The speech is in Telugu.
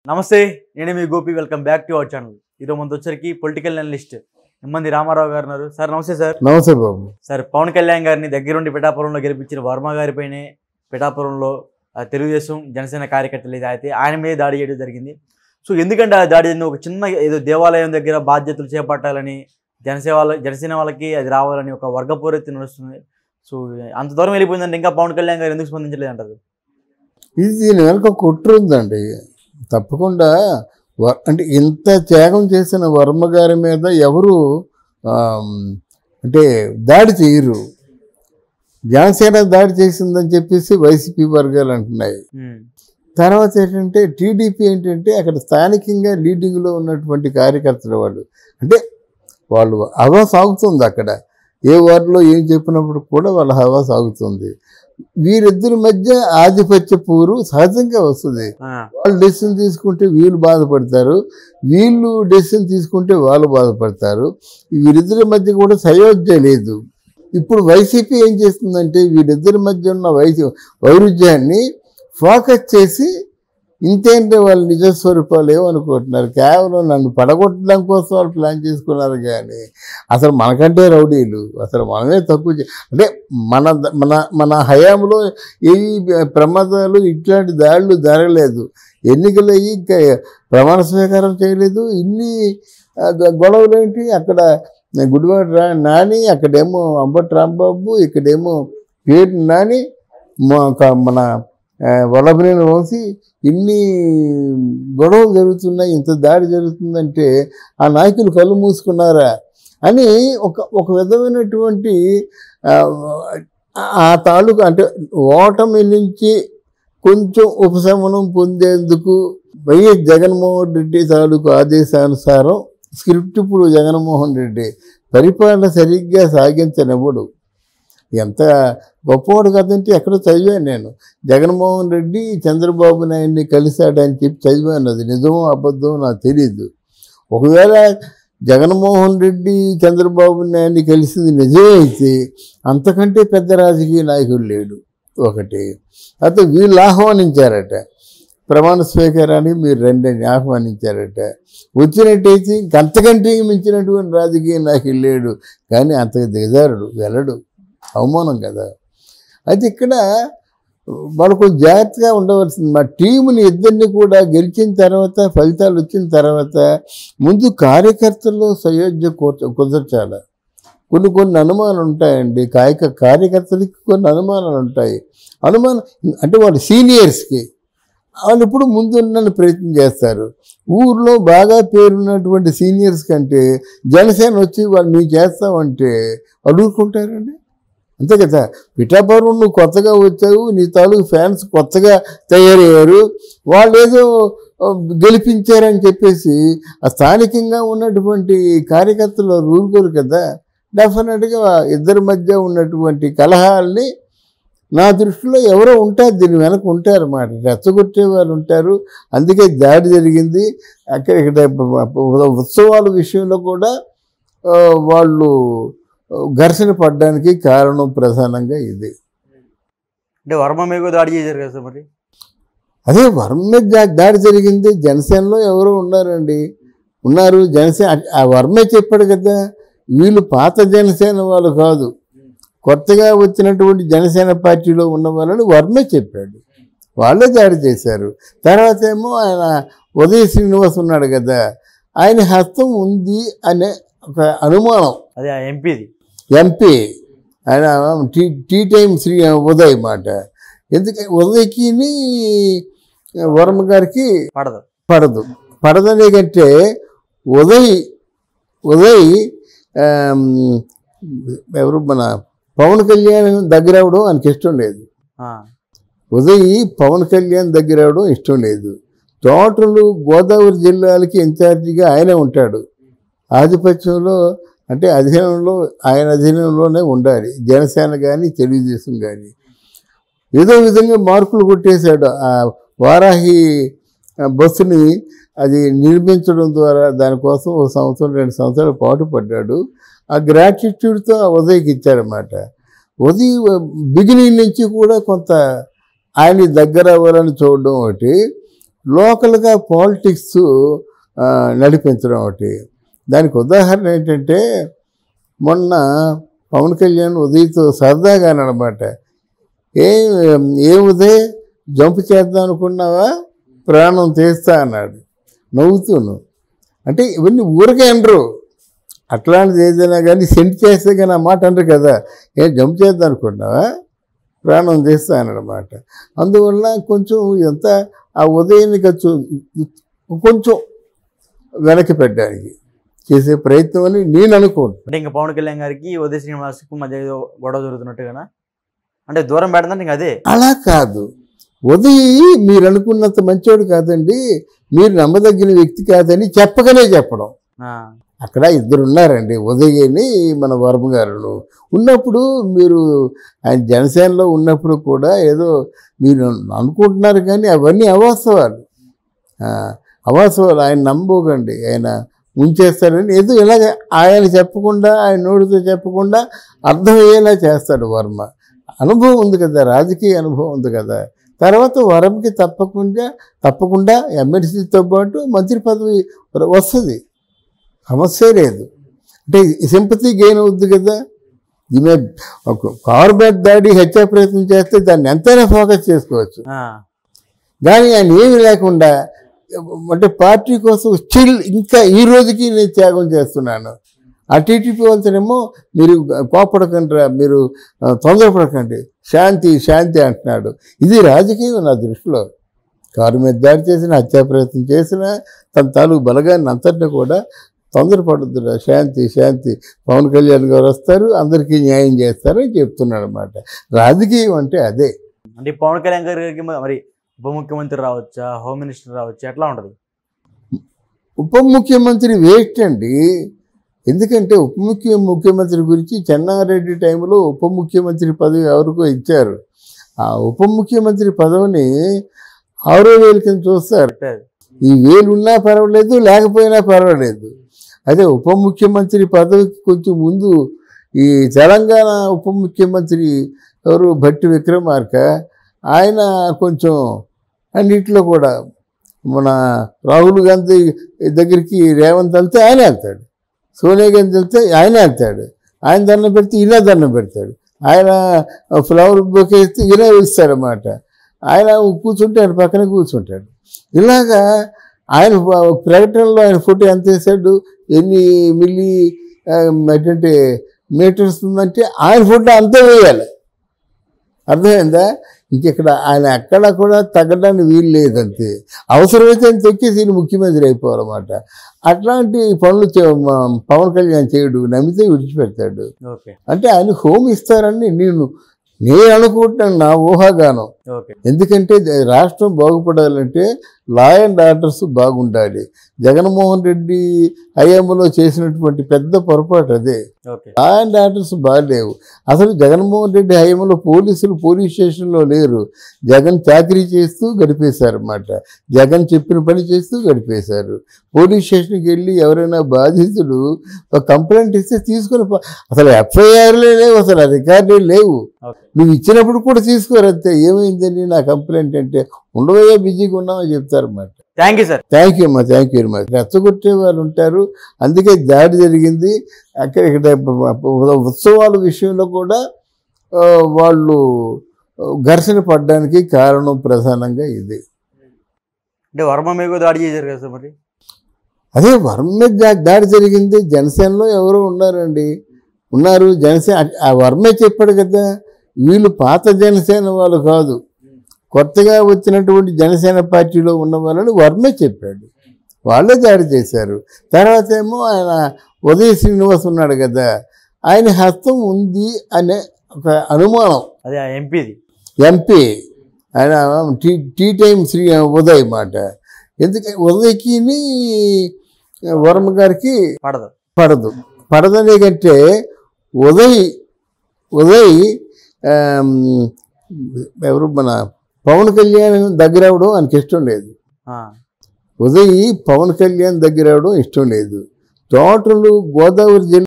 నమస్తే నేను మీ Gopi welcome back to our channel ఈరోజు మనతో వచ్చరికి పొలిటికల్ అనలిస్ట్ నిమ్మంది రామారావు గారు ఉన్నారు సార్ నమస్తే సార్ నమస్తే బాబు సార్ పవన్ కళ్యాణ్ గారిని దగ్గరుండి పిఠాపురంలో గెలిపించిన వర్మ గారిపైనే పిఠాపురంలో ఆ, తెలుగుదేశం జనసేన కార్యకర్తలు ఇది అయితే ఆయన మీద దాడి చేయడం జరిగింది సో ఎందుకంటే ఆ దాడి జరిగింది? ఒక చిన్న ఏదో దేవాలయం దగ్గర బాధ్యతలు చేపట్టాలని జనసేన వాళ్ళ జనసేన వాళ్ళకి అది రావాలని ఒక వర్గపూరిత నడుస్తుంది సో అంత దూరం వెళ్ళిపోయిందంటే ఇంకా పవన్ కళ్యాణ్ గారు ఎందుకు స్పందించలేదు అంటారు ఇది దీని వెనక కుట్ర ఉందండి తప్పకుండా వ- అంటే ఇంత త్యాగం చేసిన వర్మ గారి మీద ఎవరు ఆమ్, అంటే దాడి చేయరు జనసేన దాడి చేసిందని చెప్పేసి వైసీపీ వర్గాలు అంటున్నాయి ఉమ్, తర్వాత ఏంటంటే టీడీపీ ఏంటంటే అక్కడ స్థానికంగా లీడింగ్లో ఉన్నటువంటి కార్యకర్తల వాళ్ళు అంటే వాళ్ళు హవా సాగుతుంది అక్కడ ఏ వార్డులో ఏం చెప్పినప్పుడు కూడా వాళ్ళ హవా సాగుతుంది వీరిద్దరి మధ్య ఆధిపత్య పూరు సహజంగా వస్తుంది ఆ, వాళ్ళు డెసిషన్ తీసుకుంటే వీళ్ళు బాధపడతారు వీళ్ళు డెసిషన్ తీసుకుంటే వాళ్ళు బాధపడతారు వీరిద్దరి మధ్య కూడా సయోధ్య లేదు ఇప్పుడు వైసీపీ ఏం చేస్తుందంటే వీరిద్దరి మధ్య ఉన్న వైద్య వైరుధ్యాన్ని ఫోకస్ చేసి ఇంతేంటే వాళ్ళు నిజస్వరూపాలు ఏమనుకుంటున్నారు కేవలం నన్ను పడగొట్టడం కోసం వాళ్ళు ప్లాన్ చేసుకున్నారు కానీ అసలు మనకంటే రౌడీలు అసలు మనమే తక్కువ చే- అంటే మన మన మన హయాంలో ఏ ప్రమాదాలు ఇట్లాంటి దాడులు జరగలేదు ఎన్నికలు అయ్యి ఇంకా ప్రమాణ స్వీకారం చేయలేదు ఇన్ని ఆ, గ- గొడవలు ఏంటి అక్కడ గుడివాడ రా నాని అక్కడేమో అంబటి రాంబాబు ఇక్కడేమో పేరు నాని మా- క- మన ఆ, వల్లభనేని వంశీ ఇన్ని గొడవలు జరుగుతున్నాయి ఇంత దాడి జరుగుతుందంటే ఆ నాయకులు కళ్ళు మూసుకున్నారా అని ఒక ఒక విధమైనటువంటి ఆ, ఆ తాలూకు అంటే ఓటమి నుంచి కొంచెం ఉపశమనం పొందేందుకు వైఎస్ జగన్మోహన్ రెడ్డి తాలూకు ఆదేశానుసారం స్క్రిప్ట్ ఇప్పుడు జగన్మోహన్ రెడ్డి పరిపాలన సరిగ్గా సాగించనివ్వడు ఎంత గొప్పవాడు కదంటే ఎక్కడో చదివాను నేను జగన్మోహన్ రెడ్డి చంద్రబాబు నాయుడిని కలిశాడని చెప్పి చదివాను అది నిజమో అబద్ధమో నాకు తెలియదు ఒకవేళ జగన్మోహన్ రెడ్డి చంద్రబాబు నాయుడిని కలిసింది నిజమే అయితే అంతకంటే పెద్ద రాజకీయ నాయకుడు లేడు ఒకటి అయితే వీళ్ళు ఆహ్వానించారట ప్రమాణ స్వీకారానికి మీరు రెండని ఆహ్వానించారట వచ్చినట్టయితే ఇంకంతకంటే మించినటువంటి రాజకీయ నాయకుడు లేడు కానీ అంతకు దిగజారుడు వెళ్ళడు అవమానం కదా అయితే ఇక్కడ వాళ్ళు కొంచెం జాగ్రత్తగా ఉండవలసింది మా టీముని ఇద్దరిని కూడా గెలిచిన తర్వాత ఫలితాలు వచ్చిన తర్వాత ముందు కార్యకర్తల్లో సయోధ్య కూర్చ కుదర్చాలి కొన్ని కొన్ని అనుమానాలు ఉంటాయండి కాయక కార్యకర్తలకి కొన్ని అనుమానాలు ఉంటాయి అనుమానం అంటే వాళ్ళు సీనియర్స్కి వాళ్ళు ఇప్పుడు ముందున్న ప్రయత్నం చేస్తారు ఊర్లో బాగా పేరున్నటువంటి సీనియర్స్ కంటే జనసేన వచ్చి వాళ్ళు మేము చేస్తామంటే అడుగుకుంటారండి అంతే కదా పిఠాపురం నువ్వు కొత్తగా వచ్చావు నీ తాలూకు ఫ్యాన్స్ కొత్తగా తయారయ్యారు వాళ్ళు ఏదో ఆ, గెలిపించారని చెప్పేసి ఆ స్థానికంగా ఉన్నటువంటి కార్యకర్తలు రూలుకోరు కదా డెఫినెట్గా ఇద్దరి మధ్య ఉన్నటువంటి కలహాల్ని నా దృష్టిలో ఎవరో ఉంటారు దీని వెనక ఉంటారు అన్నమాట రెచ్చగొట్టే వాళ్ళు ఉంటారు అందుకే దాడి జరిగింది అక్కడ ఇక్కడ ఉత్సవాల విషయంలో కూడా ఆ, వాళ్ళు ఘర్షణ పడడానికి కారణం ప్రధానంగా ఇది అంటే వర్మ మీద కూడా దాడి చేశారు కదా సార్ మరి అదే వరం మీద దా- దాడి జరిగింది జనసేనలో ఎవరో ఉన్నారండి ఉన్నారు జనసేన ఆ వర్మే చెప్పాడు కదా వీళ్ళు పాత జనసేన వాళ్ళు కాదు కొత్తగా వచ్చినటువంటి జనసేన పార్టీలో ఉన్న వాళ్ళని వర్మే చెప్పాడు వాళ్ళే దాడి చేశారు తర్వాత ఏమో ఆయన ఉదయ శ్రీనివాస్ ఉన్నాడు కదా ఆయన హస్తం ఉంది అనే ఒక అనుమానం అదే ఆ ఎంపీది ఎంపీ ఆయన T T time Shri Uday మాట ఎందుకంటే ఉదయ్కి వర్మ గారికి పడదు పడదు పడదనే కంటే ఉదయ్ ఉదయ్ ఆమ్, ఎవరు మన పవన్ కళ్యాణ్ దగ్గర అవడం ఆయనకి ఇష్టం లేదు ఆ, ఉదయ్ పవన్ కళ్యాణ్ దగ్గర అవడం ఇష్టం లేదు టోటల్ గోదావరి జిల్లాలకి ఇన్ఛార్జిగా ఆయనే ఉంటాడు ఆధిపత్యంలో అంటే అధీనంలో ఆయన అధీనంలోనే ఉండాలి జనసేన కానీ తెలుగుదేశం కానీ ఏదో విధంగా మార్కులు కొట్టేశాడు ఆ వారాహి ఆ, బస్సుని అది నిర్మించడం ద్వారా దానికోసం ఒక సంవత్సరం రెండు సంవత్సరాల పాటు పడ్డాడు ఆ గ్రాటిట్యూడ్తో ఆ ఉదయ్కి ఇచ్చాడనమాట ఉదయ్ బిగినింగ్ నుంచి కూడా కొంత ఆయన దగ్గర అవ్వాలని చూడడం ఒకటి లోకల్గా పాలిటిక్స్ ఆ, నడిపించడం ఒకటి దానికి ఉదాహరణ ఏంటంటే మొన్న పవన్ కళ్యాణ్ ఉదయ్తో సరదాగా అనమాట ఏ ఏ ఉదయ్ జంప్ చేద్దాం అనుకున్నావా ప్రాణం తీస్తా అన్నాడు నవ్వుతూను అంటే ఇవన్నీ ఊరికే అనరు అట్లాంటిది ఏదైనా కానీ సెంట్ చేస్తే కానీ ఆ మాట అనరు కదా ఏం జంప్ చేద్దాం అనుకున్నావా ప్రాణం తీస్తా అన్నమాట అందువల్ల కొంచెం ఎంత ఆ ఉదయాన్ని ఖర్చు కొంచెం వెనక్కి పెట్టడానికి చేసే ప్రయత్నం అని నేను అనుకుంటున్నాను అంటే ఇంకా పవన్ కళ్యాణ్ గారికి ఉదయ శ్రీనివాస్కి మధ్య ఏదో గొడవ జరుగుతున్నట్టుగా అంటే దూరం పెడదంటే ఇంకా అదే అలా కాదు ఉదయ్ మీరు అనుకున్నంత మంచోడు కాదండి మీరు నమ్మదగిన వ్యక్తి కాదని చెప్పకనే చెప్పడం ఆ, అక్కడ ఇద్దరు ఉన్నారండి ఉదయ్ అని మన వర్మ గారు ఉన్నప్పుడు మీరు ఆయన జనసేనలో ఉన్నప్పుడు కూడా ఏదో మీరు అనుకుంటున్నారు కానీ అవన్నీ అవాస్తవాలు ఆ, అవాస్తవాలు ఆయన నమ్మకండి ఆయన ఉంచేస్తాడని ఏదో ఇలాగ ఆయన చెప్పకుండా ఆయన నోటితో చెప్పకుండా అర్థమయ్యేలా చేస్తాడు వర్మ అనుభవం ఉంది కదా రాజకీయ అనుభవం ఉంది కదా తర్వాత వరంకి తప్పకుండా తప్పకుండా ఎమ్మెల్సీతో పాటు మంత్రి పదవి వస్తుంది సమస్య లేదు అంటే సింపతి గెయిన్ అవుద్ది కదా ఈమె ఒక కారు బ్యాగ్ దాడి హత్యా ప్రయత్నం చేస్తే దాన్ని ఎంతైనా ఫోకస్ చేసుకోవచ్చు ఆ, కానీ ఆయన ఏమీ లేకుండా అంటే పార్టీ కోసం స్టిల్ ఇంకా ఈ రోజుకి నేను త్యాగం చేస్తున్నాను ఆ టీడీపీ వాళ్ళతోనేమో మీరు కోపడకండి మీరు ఆ, తొందరపడకండి శాంతి శాంతి అంటున్నాడు ఇది రాజకీయం నా దృష్టిలో కారు మీద దాడి చేసిన హత్యా ప్రయత్నం చేసిన తన తాలూకు బలగాన్ని అంతటిని కూడా తొందరపడద్దు శాంతి శాంతి పవన్ కళ్యాణ్ గారు వస్తారు అందరికీ న్యాయం చేస్తారు అని చెప్తున్నాడు అనమాట రాజకీయం అంటే అదే అంటే ఈ పవన్ కళ్యాణ్ గారికి మరి ఉప ముఖ్యమంత్రి రావచ్చా హోమ్ మినిస్టర్ రావచ్చా ఎట్లా ఉంటుంది ఉప ముఖ్యమంత్రి వేస్ట్ అండి ఎందుకంటే ఉప ముఖ్య ముఖ్యమంత్రి గురించి చెన్నారెడ్డి టైంలో ఉప ముఖ్యమంత్రి పదవి ఎవరికో ఇచ్చారు ఆ ఉప ముఖ్యమంత్రి పదవిని ఆరో వేలు కింద చూస్తారు పెట్టారు. ఈ వేలు ఉన్నా పర్వాలేదు లేకపోయినా పర్వాలేదు అదే ఉప ముఖ్యమంత్రి పదవికి కొంచెం ముందు ఈ తెలంగాణ ఉప ముఖ్యమంత్రి ఎవరు భట్టి విక్రమార్క ఆయన కొంచెం అన్నిట్లో కూడా మన రాహుల్ గాంధీ దగ్గరికి రేవంత్ వెళ్తే ఆయన వెళ్తాడు సోనియా గాంధీ వెళ్తే ఆయన వెళ్తాడు ఆయన దండం పెడితే ఈయన దండం పెడతాడు ఆయన ఫ్లవర్ బొకే ఇస్తే ఈయన ఇస్తారన్నమాట ఆయన కూర్చుంటే ఆయన పక్కన కూర్చుంటాడు ఇలాగా ఆయన ప- ప్రకటనలో ఆయన ఫోటో ఎంత వేసాడు ఎన్ని మిల్లీ ఆ, ఏంటంటే మీటర్స్ ఉందంటే ఆయన ఫోటో అంతే వేయాలి అర్థమైందా ఇంకెక్కడ ఆయన ఎక్కడ కూడా తగ్గడానికి వీలు లేదంతే అవసరమైతే ఆయన తొక్కేసి ఈయన ముఖ్యమంత్రి అయిపోవాలన్నమాట అట్లాంటి పనులు చే- మా పవన్ కళ్యాణ్ చేయడు నమ్మితే విడిచిపెడతాడు ఓకే అంటే ఆయన హోమ్ ఇస్తారని నేను నేను అనుకుంటున్నాను నా ఊహాగానం ఓకే ఎందుకంటే ద- రాష్ట్రం బాగుపడాలంటే లా అండ్ ఆర్డర్స్ బాగుండాలి జగన్మోహన్ రెడ్డి హయాంలో చేసినటువంటి పెద్ద పొరపాటు అదే ఓకే లా అండ్ ఆర్డర్స్ బాగాలేవు అసలు జగన్మోహన్ రెడ్డి హయాంలో పోలీసులు పోలీస్ స్టేషన్లో లేరు జగన్ చాకరీ చేస్తూ గడిపేశారు అన్నమాట జగన్ చెప్పిన పని చేస్తూ గడిపేశారు పోలీస్ స్టేషన్కి వెళ్ళి ఎవరైనా బాధితుడు ఒక కంప్లైంట్ ఇస్తే తీసుకుని పో- అసలు ఎఫ్ఐఆర్లే లేవు అసలు రికార్డులే లేవు ఓకే నువ్వు ఇచ్చినప్పుడు కూడా తీసుకోరు అంతే ఏమైందని నా కంప్లైంట్ అంటే ఉండవయ్యా బిజీగా ఉన్నామని చెప్తారన్నమాట thank you sir thank you అమ్మా థ్యాంక్ యూ వెరీ మచ్ రెచ్చగొట్టే వాళ్ళు ఉంటారు అందుకే దాడి జరిగింది అక్కడ ఇక్కడ ఉత్సవాల విషయంలో కూడా ఆ, వాళ్ళు ఆ, ఘర్షణ పడడానికి కారణం ప్రధానంగా ఇది అంటే వర్మ మీకు దాడి చేశారు కదా సార్ మరి అదే వరం మీద దా- దాడి జరిగింది జనసేనలో ఎవరో ఉన్నారండి ఉన్నారు జనసేన ఆ వర్మే చెప్పాడు కదా వీళ్ళు పాత జనసేన వాళ్ళు కాదు కొత్తగా వచ్చినటువంటి జనసేన పార్టీలో ఉన్న వాళ్ళని వర్మే చెప్పాడు వాళ్ళే దాడి చేశారు తర్వాత ఏమో ఆయన ఉదయ శ్రీనివాస్ ఉన్నాడు కదా ఆయన హస్తం ఉంది అనే ఒక అనుమానం అదే ఎంపీది ఎంపీ ఆయన T T time Shri Uday మాట ఎందుకంటే ఉదయ్కి వర్మ గారికి పడదు పడదు పడదనే కంటే ఉదయ్ ఉదయ్ ఆమ్, ఎవరు మన పవన్ కళ్యాణ్ దగ్గర అవడం ఆయనకి ఇష్టం లేదు ఆ, ఉదయ్ పవన్ కళ్యాణ్ దగ్గర అవడం ఇష్టం లేదు టోటల్ గోదావరి జిల్లా